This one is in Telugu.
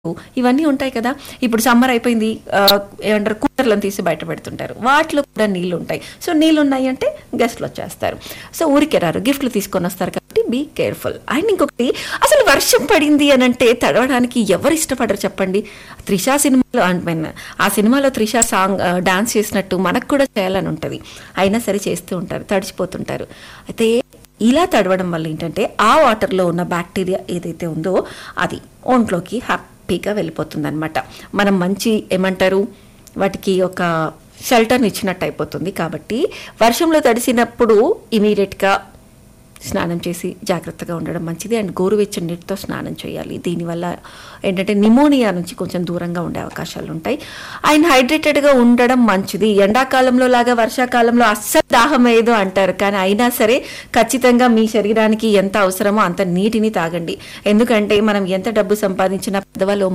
ఇవన్నీ ఉంటాయి కదా ఇప్పుడు సమ్మర్ అయిపోయింది ఆ, ఏమంటారు కూలర్లను తీసి బయట పెడుతుంటారు వాటిలో కూడా నీళ్లు ఉంటాయి సో నీళ్లు ఉన్నాయి అంటే గెస్ట్లు వచ్చేస్తారు సో ఊరికే రారు గిఫ్ట్లు తీసుకొని వస్తారు కాబట్టి బీ కేర్ఫుల్ అండ్ ఇంకొకటి అసలు వర్షం పడింది అని అంటే తడవడానికి ఎవరు ఇష్టపడరు చెప్పండి త్రిషా సినిమాలో ఐ మీన్ ఆ సినిమాలో త్రిషా సాంగ్ డాన్స్ చేసినట్టు మనకు కూడా చేయాలని ఉంటుంది అయినా సరే చేస్తూ ఉంటారు తడిచిపోతుంటారు అయితే ఇలా తడవడం వల్ల ఏంటంటే ఆ వాటర్లో ఉన్న బ్యాక్టీరియా ఏదైతే ఉందో అది ఒంట్లోకి హ్యాపీగా వెళ్ళిపోతుంది అనమాట మనం మంచి ఏమంటారు వాటికి ఒక షెల్టర్ని ఇచ్చినట్టు అయిపోతుంది కాబట్టి వర్షంలో తడిసినప్పుడు ఇమీడియట్గా స్నానం చేసి జాగ్రత్తగా ఉండడం మంచిది అండ్ గోరువెచ్చని నీటితో స్నానం చేయాలి దీనివల్ల ఏంటంటే నిమోనియా నుంచి కొంచెం దూరంగా ఉండే అవకాశాలు ఉంటాయి అండ్ హైడ్రేటెడ్గా ఉండడం మంచిది ఎండాకాలంలో లాగా వర్షాకాలంలో అస్సలు దాహం వేయదు అంటారు కానీ అయినా సరే ఖచ్చితంగా మీ శరీరానికి ఎంత అవసరమో అంత నీటిని తాగండి ఎందుకంటే మనం ఎంత డబ్బు సంపాదించినా పెద్దవాళ్ళు